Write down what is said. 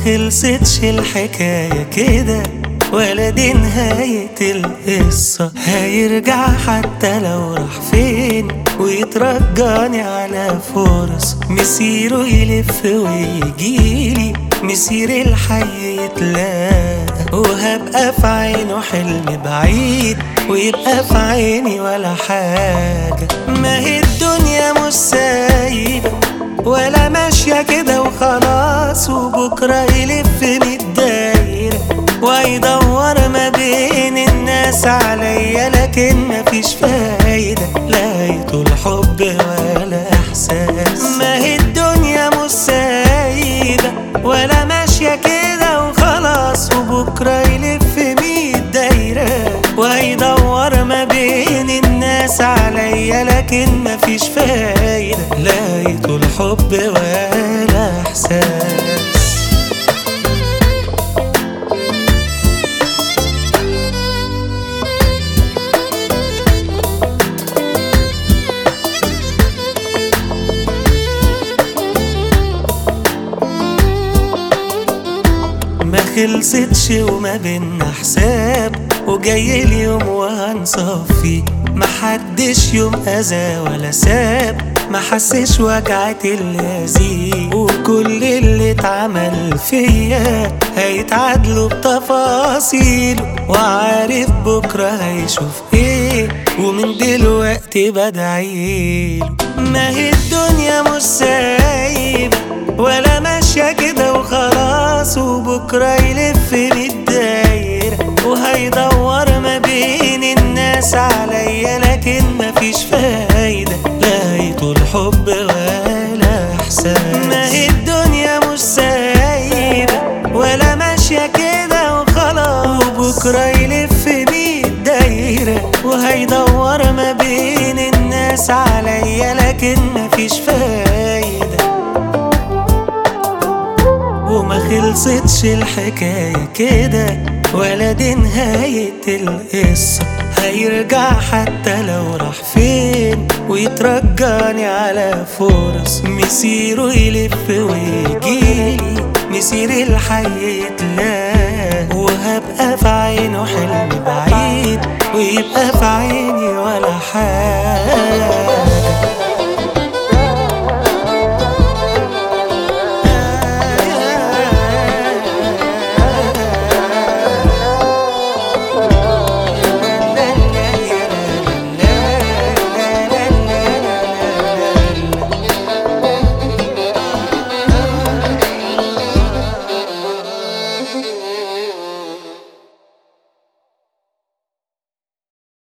خلصتش الحكاية كده ولا دي نهاية القصة هيرجع حتى لو راح فين ويترجاني على فرص مسيره يلف ويجيلي مسير الحي يتلاقى وهبقى في عينه حلم بعيد ويبقى في عيني ولا حاجة ما هي الدنيا مش سايبة ولا ماشية كده وخلاص وبكرة يلف من الدايرة ويدور ما بين الناس عليا لكن مفيش فايدة لا يطول حب ولا إحساس ما هي الدنيا مش سايبة ولا ماشية كده وخلاص وبكرة يلف مية دايرة ويدور ما بين الناس عليا لكن مفيش فايدة لا يطول حب ولا إحساس ما خلصتش وما بينا حساب وجاي اليوم وهنصفي محدش يوم اذى ولا ساب ما حسش وجعة اللذيذ وكل اللي اتعمل فيا هيتعادلوا بتفاصيله وعارف بكرة هيشوف ايه ومن دلوقتي بدعيله ما هي الدنيا مش سايبة ولا ماشية كده وخلاص وبكرة يلف الدايرة وهيدور ما بين الناس عليا لكن مفيش فايدة لا يطول حب ولا إحساس ما هي الدنيا مش سايبة ولا ماشية كده وخلاص وبكرة يلف بيه الدايرة وهيدور ما بين الناس عليا لكن مفيش فايدة وما خلصتش الحكاية كده ولا دي نهاية القصة هيرجع حتى لو راح فين ويترجاني على فرص مسيره يلف ويجيلي مسير الحي يتلاقى وهبقى في عينه حلم بعيد ويبقى في عينه